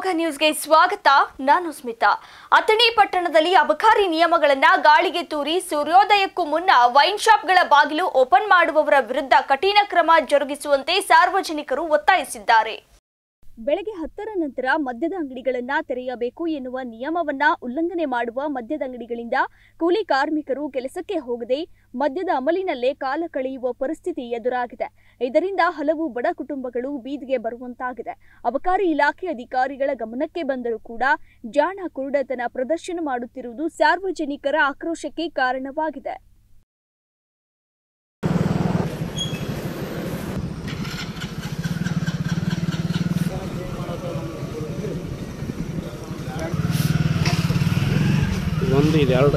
ಅಮೋಘ ನ್ಯೂಸ್ಗೆ ಸ್ವಾಗತ ನಾನು ಸ್ಮಿತಾ ಅಥಣಿ ಪಟ್ಟಣದಲ್ಲಿ ಅಬಕಾರಿ ನಿಯಮಗಳನ್ನ ಗಾಳಿಗೆ ತೂರಿ ಸೂರ್ಯೋದಯಕ್ಕೂ ಮುನ್ನ ವೈನ್ ಶಾಪ್ಗಳ ಬಾಗಿಲು ಓಪನ್ ಮಾಡುವವರ ವಿರುದ್ಧ ಕಠಿಣ ಕ್ರಮ ಜರುಗಿಸುವಂತೆ ಸಾರ್ವಜನಿಕರು ಒತ್ತಾಯಿಸಿದ್ದಾರೆ ಬೆಳಗ್ಗೆ ಹತ್ತರ ನಂತರ ಮದ್ಯದ ಅಂಗಡಿಗಳನ್ನ ತೆರೆಯಬೇಕು ಎನ್ನುವ ನಿಯಮವನ್ನ ಉಲ್ಲಂಘನೆ ಮಾಡುವ ಮದ್ಯದ ಅಂಗಡಿಗಳಿಂದ ಕೂಲಿ ಕಾರ್ಮಿಕರು ಕೆಲಸಕ್ಕೆ ಹೋಗದೆ ಮದ್ಯದ ಅಮಲಿನಲ್ಲೇ ಕಾಲ ಕಳೆಯುವ ಪರಿಸ್ಥಿತಿ ಎದುರಾಗಿದೆ ಇದರಿಂದ ಹಲವು ಬಡ ಕುಟುಂಬಗಳು ಬೀದಿಗೆ ಬರುವಂತಾಗಿದೆ ಅಬಕಾರಿ ಇಲಾಖೆ ಅಧಿಕಾರಿಗಳ ಗಮನಕ್ಕೆ ಬಂದರೂ ಕೂಡ ಜಾಣ ಕುರುಡತನ ಪ್ರದರ್ಶನ ಮಾಡುತ್ತಿರುವುದು ಸಾರ್ವಜನಿಕರ ಆಕ್ರೋಶಕ್ಕೆ ಕಾರಣವಾಗಿದೆ ಒಂದು ಇದು ಎರಡು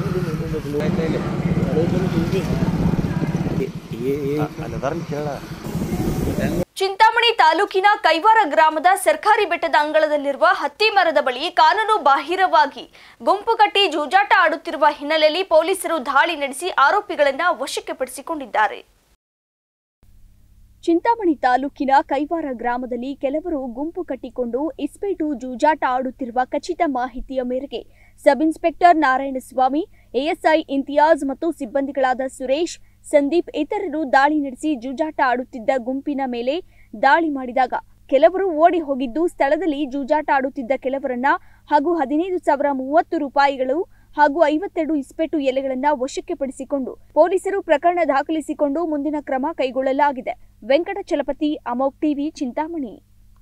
ಅಲ್ಲದಾರ ಕೇಳ ಚಿಂತಾಮಣಿ ತಾಲೂಕಿನ ಕೈವಾರ ಗ್ರಾಮದ ಸರ್ಕಾರಿ ಬೆಟ್ಟದ ಅಂಗಳದಲ್ಲಿರುವ ಹತ್ತಿ ಮರದ ಬಳಿ ಕಾನೂನು ಬಾಹಿರವಾಗಿ ಗುಂಪು ಕಟ್ಟಿ ಜೂಜಾಟ ಆಡುತ್ತಿರುವ ಹಿನ್ನೆಲೆಯಲ್ಲಿ ಪೊಲೀಸರು ದಾಳಿ ನಡೆಸಿ ಆರೋಪಿಗಳನ್ನ ವಶಕ್ಕೆ ಪಡಿಸಿಕೊಂಡಿದ್ದಾರೆ ಚಿಂತಾಮಣಿ ತಾಲೂಕಿನ ಕೈವಾರ ಗ್ರಾಮದಲ್ಲಿ ಕೆಲವರು ಗುಂಪು ಕಟ್ಟಿಕೊಂಡು ಇಸ್ಪೇಟು ಜೂಜಾಟ ಆಡುತ್ತಿರುವ ಖಚಿತ ಮಾಹಿತಿಯ ಮೇರೆಗೆ sub inspector Narayanaswamy ASI Imtiaz ಮತ್ತು ಸಿಬ್ಬಂದಿಗಳಾದ ಸುರೇಶ್ ಸಂದೀಪ್ ಇತರರು ದಾಳಿ ನಡೆಸಿ ಜೂಜಾಟ ಆಡುತ್ತಿದ್ದ ಗುಂಪಿನ ಮೇಲೆ ದಾಳಿ ಮಾಡಿದಾಗ ಕೆಲವರು ಓಡಿ ಹೋಗಿದ್ದು ಸ್ಥಳದಲ್ಲಿ ಜೂಜಾಟ ಆಡುತ್ತಿದ್ದ ಕೆಲವರನ್ನ ಹಾಗೂ ಹದಿನೈದು ಸಾವಿರ ಮೂವತ್ತು ರೂಪಾಯಿಗಳು ಹಾಗೂ ಐವತ್ತೆರಡು ಇಸ್ಪೆಟ್ಟು ಎಲೆಗಳನ್ನ ವಶಕ್ಕೆ ಪಡಿಸಿಕೊಂಡು ಪೊಲೀಸರು ಪ್ರಕರಣ ದಾಖಲಿಸಿಕೊಂಡು ಮುಂದಿನ ಕ್ರಮ ಕೈಗೊಳ್ಳಲಾಗಿದೆ ವೆಂಕಟಚಲಪತಿ ಅಮೋಕ್ ಟಿವಿ ಚಿಂತಾಮಣಿ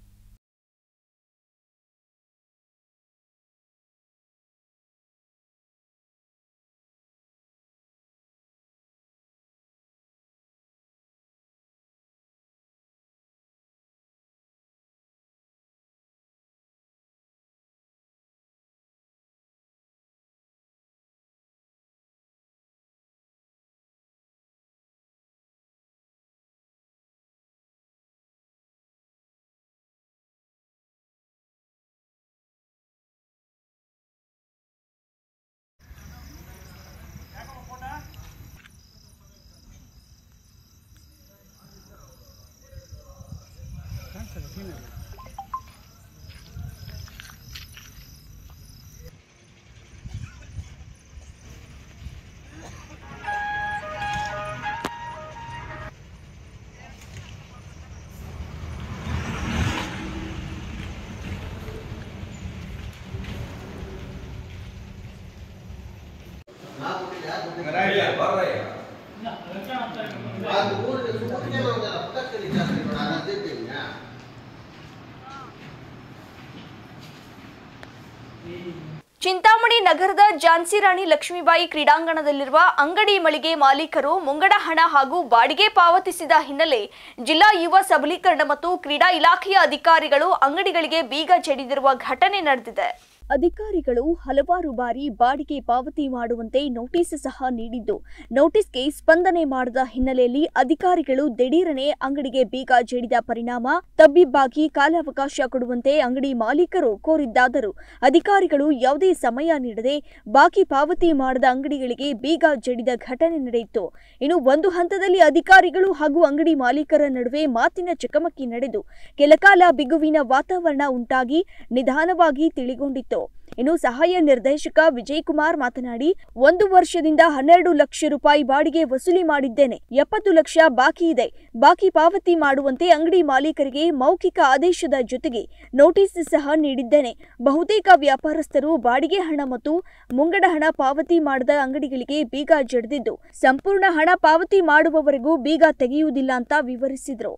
ಚಿಂತಾಮಣಿ ನಗರದ ಝಾನ್ಸಿ ರಾಣಿ ಲಕ್ಷ್ಮೀಬಾಯಿ ಕ್ರೀಡಾಂಗಣದಲ್ಲಿರುವ ಅಂಗಡಿ ಮಳಿಗೆ ಮಾಲೀಕರು ಮುಂಗಡ ಹಣ ಹಾಗೂ ಬಾಡಿಗೆ ಪಾವತಿಸಿದ ಹಿನ್ನೆಲೆ ಜಿಲ್ಲಾ ಯುವ ಸಬಲೀಕರಣ ಮತ್ತು ಕ್ರೀಡಾ ಇಲಾಖೆಯ ಅಧಿಕಾರಿಗಳು ಅಂಗಡಿಗಳಿಗೆ ಬೀಗ ಜಡಿದಿರುವ ಘಟನೆ ನಡೆದಿದೆ ಅಧಿಕಾರಿಗಳು ಹಲವಾರು ಬಾರಿ ಬಾಡಿಗೆ ಪಾವತಿ ಮಾಡುವಂತೆ ನೋಟಿಸ್ ಸಹ ನೀಡಿದ್ದು ನೋಟಿಸ್ಗೆ ಸ್ಪಂದನೆ ಮಾಡದ ಹಿನ್ನೆಲೆಯಲ್ಲಿ ಅಧಿಕಾರಿಗಳು ದಿಢೀರನೆ ಅಂಗಡಿಗೆ ಬೀಗ ಜಡಿದ ಪರಿಣಾಮ ತಬ್ಬಿಬ್ಬಾಗಿ ಕಾಲಾವಕಾಶ ಕೊಡುವಂತೆ ಅಂಗಡಿ ಮಾಲೀಕರು ಕೋರಿದ್ದಾದರೂ ಅಧಿಕಾರಿಗಳು ಯಾವುದೇ ಸಮಯ ನೀಡದೆ ಬಾಕಿ ಪಾವತಿ ಮಾಡದ ಅಂಗಡಿಗಳಿಗೆ ಬೀಗ ಜಡಿದ ಘಟನೆ ನಡೆಯಿತು ಇನ್ನು ಒಂದು ಹಂತದಲ್ಲಿ ಅಧಿಕಾರಿಗಳು ಹಾಗೂ ಅಂಗಡಿ ಮಾಲೀಕರ ನಡುವೆ ಮಾತಿನ ಚಕಮಕಿ ನಡೆದು ಕೆಲಕಾಲ ಬಿಗುವಿನ ವಾತಾವರಣ ಉಂಟಾಗಿ ನಿಧಾನವಾಗಿ ತಿಳಿಗೊಂಡಿತ್ತು ಇನ್ನು ಸಹಾಯ ನಿರ್ದೇಶಕ ವಿಜಯ್ ಕುಮಾರ್ ಮಾತನಾಡಿ ಒಂದು ವರ್ಷದಿಂದ ಹನ್ನೆರಡು ಲಕ್ಷ ರೂಪಾಯಿ ಬಾಡಿಗೆ ವಸೂಲಿ ಮಾಡಿದ್ದೇನೆ ಎಪ್ಪತ್ತು ಲಕ್ಷ ಬಾಕಿ ಇದೆ ಬಾಕಿ ಪಾವತಿ ಮಾಡುವಂತೆ ಅಂಗಡಿ ಮಾಲೀಕರಿಗೆ ಮೌಖಿಕ ಆದೇಶದ ಜೊತೆಗೆ ನೋಟಿಸ್ ಸಹ ನೀಡಿದ್ದೇನೆ ಬಹುತೇಕ ವ್ಯಾಪಾರಸ್ಥರು ಬಾಡಿಗೆ ಹಣ ಮತ್ತು ಮುಂಗಡ ಹಣ ಪಾವತಿ ಮಾಡದ ಅಂಗಡಿಗಳಿಗೆ ಬೀಗ ಜಡಿದಿದ್ದು ಸಂಪೂರ್ಣ ಹಣ ಪಾವತಿ ಮಾಡುವವರೆಗೂ ಬೀಗ ತೆಗೆಯುವುದಿಲ್ಲ ಅಂತ ವಿವರಿಸಿದರು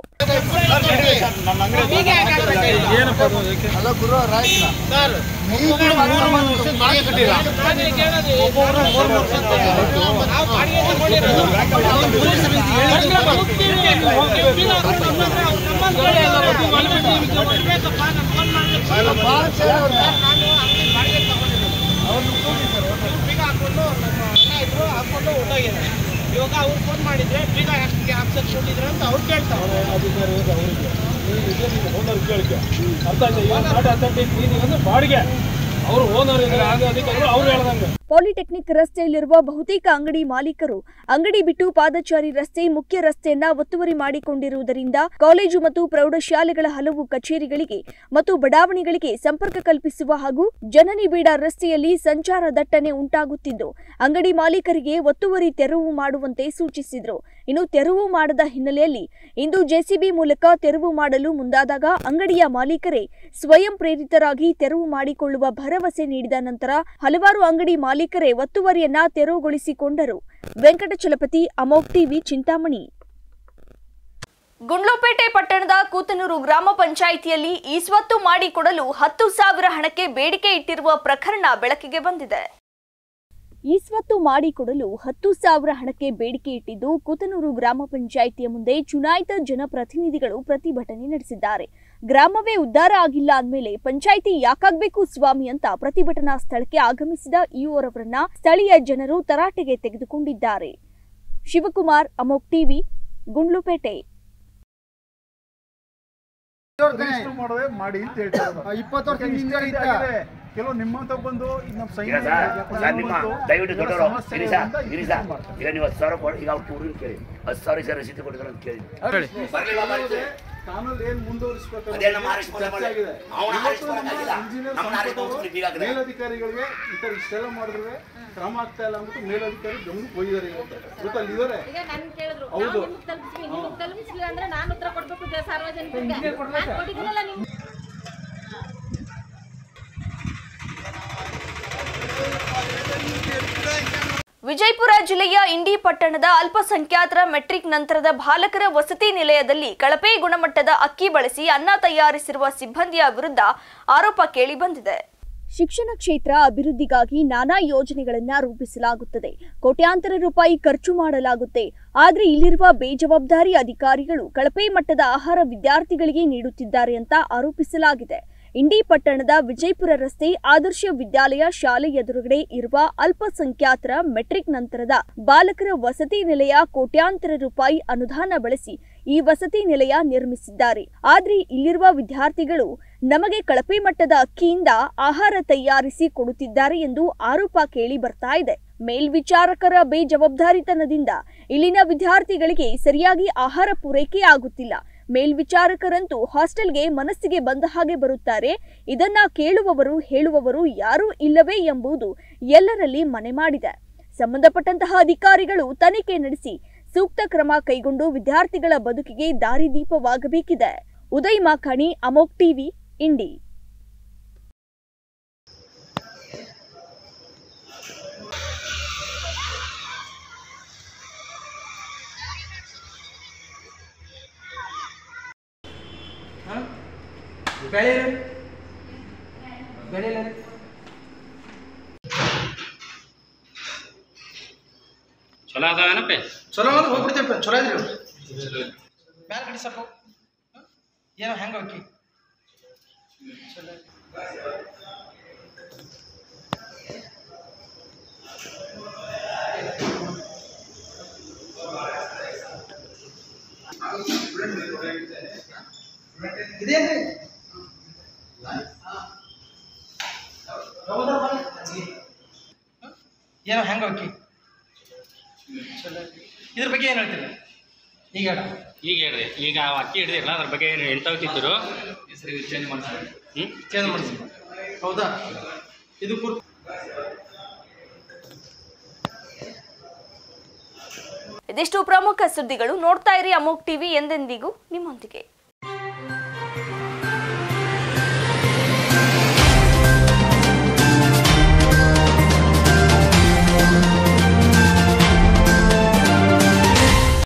ಅಲ್ಲ ಗುರು ರಾಯ್ತ ಇವಾಗ ಅವ್ರು ಫೋನ್ ಮಾಡಿದ್ರೆ ಬೀಗ ಯಾಕೆ ಹಾಕ್ಸಕ್ ಕೊಟ್ಟಿದ್ರೆ ಅಂತ ಅವ್ರು ಕೇಳ್ತಾರೆ ಓನರ್ ಕೇಳಿಕೆ ಅರ್ಥ ಆಯ್ತಾ ಈಗ ನಾಟ ಅಥೆಂಟಿಕ್ ನೀನು ಬಾಡಿಗೆ ಅವರು ಓನರ್ ಇದ್ದಾರೆ ಜಾಗ ಅಧಿಕಾರಿಗಳು ಅವ್ರು ಹೇಳ್ದಂಗೆ ಪಾಲಿಟೆಕ್ನಿಕ್ ರಸ್ತೆಯಲ್ಲಿರುವ ಬಹುತೇಕ ಅಂಗಡಿ ಮಾಲೀಕರು ಅಂಗಡಿ ಬಿಟ್ಟು ಪಾದಚಾರಿ ರಸ್ತೆ ಮುಖ್ಯ ರಸ್ತೆಯನ್ನ ಒತ್ತುವರಿ ಮಾಡಿಕೊಂಡಿರುವುದರಿಂದ ಕಾಲೇಜು ಮತ್ತು ಪ್ರೌಢಶಾಲೆಗಳ ಹಲವು ಕಚೇರಿಗಳಿಗೆ ಮತ್ತು ಬಡಾವಣೆಗಳಿಗೆ ಸಂಪರ್ಕ ಕಲ್ಪಿಸುವ ಹಾಗೂ ಜನನಿಬಿಡ ರಸ್ತೆಯಲ್ಲಿ ಸಂಚಾರ ದಟ್ಟಣೆ ಉಂಟಾಗುತ್ತಿದ್ದು ಅಂಗಡಿ ಮಾಲೀಕರಿಗೆ ಒತ್ತುವರಿ ತೆರವು ಮಾಡುವಂತೆ ಸೂಚಿಸಿದರು ಇನ್ನು ತೆರವು ಮಾಡದ ಹಿನ್ನೆಲೆಯಲ್ಲಿ ಇಂದು ಜೆಸಿಬಿ ಮೂಲಕ ತೆರವು ಮಾಡಲು ಮುಂದಾದಾಗ ಅಂಗಡಿಯ ಮಾಲೀಕರೇ ಸ್ವಯಂ ಪ್ರೇರಿತರಾಗಿ ತೆರವು ಮಾಡಿಕೊಳ್ಳುವ ಭರವಸೆ ನೀಡಿದ ನಂತರ ಹಲವಾರು ಅಂಗಡಿ ಮಾಲೀಕರೇ ಒತ್ತುವರಿಯನ್ನ ತೆರವುಗೊಳಿಸಿಕೊಂಡರು ವೆಂಕಟಚಲಪತಿ ಅಮೋಕ್ ಟಿವಿ ಚಿಂತಾಮಣಿ ಗುಂಡ್ಲುಪೇಟೆ ಪಟ್ಟಣದ ಕೂತನೂರು ಗ್ರಾಮ ಪಂಚಾಯಿತಿಯಲ್ಲಿ ಈಸ್ವತ್ತು ಮಾಡಿಕೊಡಲು ಹತ್ತು ಸಾವಿರ ಹಣಕ್ಕೆ ಬೇಡಿಕೆ ಇಟ್ಟಿರುವ ಪ್ರಕರಣ ಬೆಳಕಿಗೆ ಬಂದಿದೆ ಈಸ್ವತ್ತು ಮಾಡಿಕೊಡಲು ಹತ್ತು ಸಾವಿರ ಹಣಕ್ಕೆ ಬೇಡಿಕೆ ಇಟ್ಟಿದ್ದು ಕೂತನೂರು ಗ್ರಾಮ ಪಂಚಾಯಿತಿಯ ಮುಂದೆ ಚುನಾಯಿತ ಜನಪ್ರತಿನಿಧಿಗಳು ಪ್ರತಿಭಟನೆ ನಡೆಸಿದ್ದಾರೆ ಗ್ರಾಮವೇ ಉದ್ಧಾರ ಆಗಿಲ್ಲ ಅಂದ್ಮೇಲೆ ಪಂಚಾಯಿತಿ ಯಾಕಾಗ್ಬೇಕು ಸ್ವಾಮಿ ಅಂತ ಪ್ರತಿಭಟನಾ ಸ್ಥಳಕ್ಕೆ ಆಗಮಿಸಿದ ಇಒರವರನ್ನ ಸ್ಥಳೀಯ ಜನರು ತರಾಟೆಗೆ ತೆಗೆದುಕೊಂಡಿದ್ದಾರೆ ಶಿವಕುಮಾರ್ ಅಮೋಕ್ ಟಿವಿ ಗುಂಡ್ಲುಪೇಟೆ ರಿಜಿಸ್ಟರ್ ಮಾಡೋದೇ ಮಾಡಿ ಅಂತ ಹೇಳ್ತಾರೆ ಇಪ್ಪತ್ತು ವರ್ಷ ಹಿಂದೆ ಇತ್ತ. ಕೆಲವು ನಿಮ್ಮಂತ ಬಂದು ಈಗ ನಮ್ಮ ಸೈನ್ ಈಗ ಸರ್ ಸರ್ ನಿಮ್ಮ ದಯವಿಟ್ಟು ದೊಡ್ಡವರು ಇರಿ ಸರ್ ಇರಿ ಸರ್ ಈಗ ನೀವು ಹತ್ತು ಸಾವಿರ ಕೊಡಿ ಈಗ ಅವ್ರು ಟೂರಿನ ಕೇಳಿ ಹತ್ತು ಸಾವಿರ ಸರ್ ರಸೀದಿ ಕೊಟ್ಟಿದ್ದಾರೆ ಅಂತ ಕೇಳಿ ಬರ್ಲಿಲ್ಲ ಬರ್ಲಿಲ್ಲ. ಕಾನೂನು ಏನ್ ಮುಂದುವರಿಸಬೇಕು ಅದೇ ನಮ್ಮ ಆರ್ಎಸ್ ಚರ್ಚೆ ಆಗಿದೆ ಅವನ ಆರ್ಎಸ್ ಮಾಡೋಕ್ಕಾಗಿಲ್ಲ. ಇಂಜಿನಿಯರ್ ನಮ್ಮ ಆರ್ಎಸ್ ಸಂಪತ್ತು ಮಾಡೋದು ಬೀಗ ಹಾಕಿದೆ. ಮೇಲಧಿಕಾರಿಗಳಿಗೆ ಈ ತರ ಇಷ್ಟೆಲ್ಲ ಮಾಡಿದ್ರೆ ಕ್ರಮ ಆಗ್ತಾ ಇಲ್ಲ ಅಂದ್ಬಿಟ್ಟು ಮೇಲಧಿಕಾರಿ ಗಮನಕ್ಕೆ ಹೋಗಿದ್ದಾರೆ ಇವತ್ತು ಗೊತ್ತಾ ಅಲ್ಲಿ ಇದಾರೆ ಈಗ ನನ್ ಕೇಳಿದ್ರು ಹೌದು. ನಾವು ನಿಮ್ಗೆ ತಲುಪಿಸ್ತೀವಿ ನಿಮ್ಗೆ ತಲುಪಿಸ್ಲಿಲ್ಲ ಅಂದ್ರೆ ನಾನು ಉತ್ತರ ಕೊಡ್ಬೇಕು ಜ- ಸಾರ್ವಜನಿಕರಿಗೆ ನಾನ್ ಕೊಟ್ಟಿದ್ದೀನಲ್ಲ ನೀವು ವಿಜಯಪುರ ಜಿಲ್ಲೆಯ ಇಂಡಿ ಪಟ್ಟಣದ ಅಲ್ಪಸಂಖ್ಯಾತರ ಮೆಟ್ರಿಕ್ ನಂತರದ ಬಾಲಕರ ವಸತಿ ನಿಲಯದಲ್ಲಿ ಕಳಪೆ ಗುಣಮಟ್ಟದ ಅಕ್ಕಿ ಬಳಸಿ ಅನ್ನ ತಯಾರಿಸಿರುವ ಸಿಬ್ಬಂದಿಯ ವಿರುದ್ಧ ಆರೋಪ ಕೇಳಿಬಂದಿದೆ ಶಿಕ್ಷಣ ಕ್ಷೇತ್ರ ಅಭಿವೃದ್ಧಿಗಾಗಿ ನಾನಾ ಯೋಜನೆಗಳನ್ನ ರೂಪಿಸಲಾಗುತ್ತದೆ ಕೋಟ್ಯಾಂತರ ರೂಪಾಯಿ ಖರ್ಚು ಮಾಡಲಾಗುತ್ತೆ ಆದ್ರೆ ಇಲ್ಲಿರುವ ಬೇಜವಾಬ್ದಾರಿ ಅಧಿಕಾರಿಗಳು ಕಳಪೆ ಮಟ್ಟದ ಆಹಾರ ವಿದ್ಯಾರ್ಥಿಗಳಿಗೆ ನೀಡುತ್ತಿದ್ದಾರೆ ಅಂತ ಆರೋಪಿಸಲಾಗಿದೆ ಇಂಡಿ ಪಟ್ಟಣದ ವಿಜಯಪುರ ರಸ್ತೆ ಆದರ್ಶ ವಿದ್ಯಾಲಯ ಶಾಲೆ ಎದುರುಗಡೆ ಇರುವ ಅಲ್ಪಸಂಖ್ಯಾತರ ಮೆಟ್ರಿಕ್ ನಂತರದ ಬಾಲಕರ ವಸತಿ ನಿಲಯ ಕೋಟ್ಯಾಂತರ ರೂಪಾಯಿ ಅನುದಾನ ಬಳಸಿ ಈ ವಸತಿ ನಿಲಯ ನಿರ್ಮಿಸಿದ್ದಾರೆ ಆದ್ರೆ ಇಲ್ಲಿರುವ ವಿದ್ಯಾರ್ಥಿಗಳು ನಮಗೆ ಕಳಪೆ ಮಟ್ಟದ ಅಕ್ಕಿಯಿಂದ ಆಹಾರ ತಯಾರಿಸಿ ಕೊಡುತ್ತಿದ್ದಾರೆ ಎಂದು ಆರೋಪ ಕೇಳಿ ಬರ್ತಾ ಇದೆ ಮೇಲ್ವಿಚಾರಕರ ಬೇಜವಾಬ್ದಾರಿತನದಿಂದ ಇಲ್ಲಿನ ವಿದ್ಯಾರ್ಥಿಗಳಿಗೆ ಸರಿಯಾಗಿ ಆಹಾರ ಪೂರೈಕೆ ಆಗುತ್ತಿಲ್ಲ ಮೇಲ್ವಿಚಾರಕರಂತೂ ಹಾಸ್ಟೆಲ್ಗೆ ಮನಸ್ಸಿಗೆ ಬಂದ ಹಾಗೆ ಬರುತ್ತಾರೆ ಇದನ್ನ ಕೇಳುವವರು ಹೇಳುವವರು ಯಾರೂ ಇಲ್ಲವೇ ಎಂಬುದು ಎಲ್ಲರಲ್ಲಿ ಮನೆ ಮಾಡಿದೆ ಸಂಬಂಧಪಟ್ಟಂತಹ ಅಧಿಕಾರಿಗಳು ತನಿಖೆ ನಡೆಸಿ ಸೂಕ್ತ ಕ್ರಮ ಕೈಗೊಂಡು ವಿದ್ಯಾರ್ಥಿಗಳ ಬದುಕಿಗೆ ದಾರಿದೀಪವಾಗಬೇಕಿದೆ ಉದಯ್ ಮಾಖಾಣಿ ಅಮೋಕ್ ಟಿವಿ ಇಂಡಿ ಚಲೋ ಅದಾವೇನಪ್ಪ ಚಲೋ ಅಂದ್ರೆ ಹೋಗ್ಬಿಡ್ತೇವೆ ಚಲೋ ಇದ್ರಿ ಮ್ಯಾಲ ಕಡೆ ಸ್ವಲ್ಪ ಏನೋ ಹೆಂಗ ಅಕ್ಕಿ ಇದೇನ್ರಿ ಏನೋ ಹೆಂಗ ಅಕ್ಕಿ ಇದ್ರ ಬಗ್ಗೆ ಏನು ಹೇಳ್ತೀರಿ ಈಗ ಹೇಳ ಈಗ ಹೇಳ್ರಿ ಈಗ ಆ ಅಕ್ಕಿ ಹಿಡಿದಿರಲ್ಲ ಅದ್ರ ಬಗ್ಗೆ ಏನು ಎಂತ ತಿಂತಿರು ಚೇಂಜ್ ಮಾಡ್ಸಿ ಹ್ಞೂ ಚೇಂಜ್ ಮಾಡಿಸಿ ಹೌದಾ ಇದು ಪೂರ್ತಿ ಇದಿಷ್ಟು ಪ್ರಮುಖ ಸುದ್ದಿಗಳು ನೋಡ್ತಾ ಇರಿ ಅಮೋಕ್ ಟಿವಿ ಎಂದೆಂದಿಗೂ ನಿಮ್ಮೊಂದಿಗೆ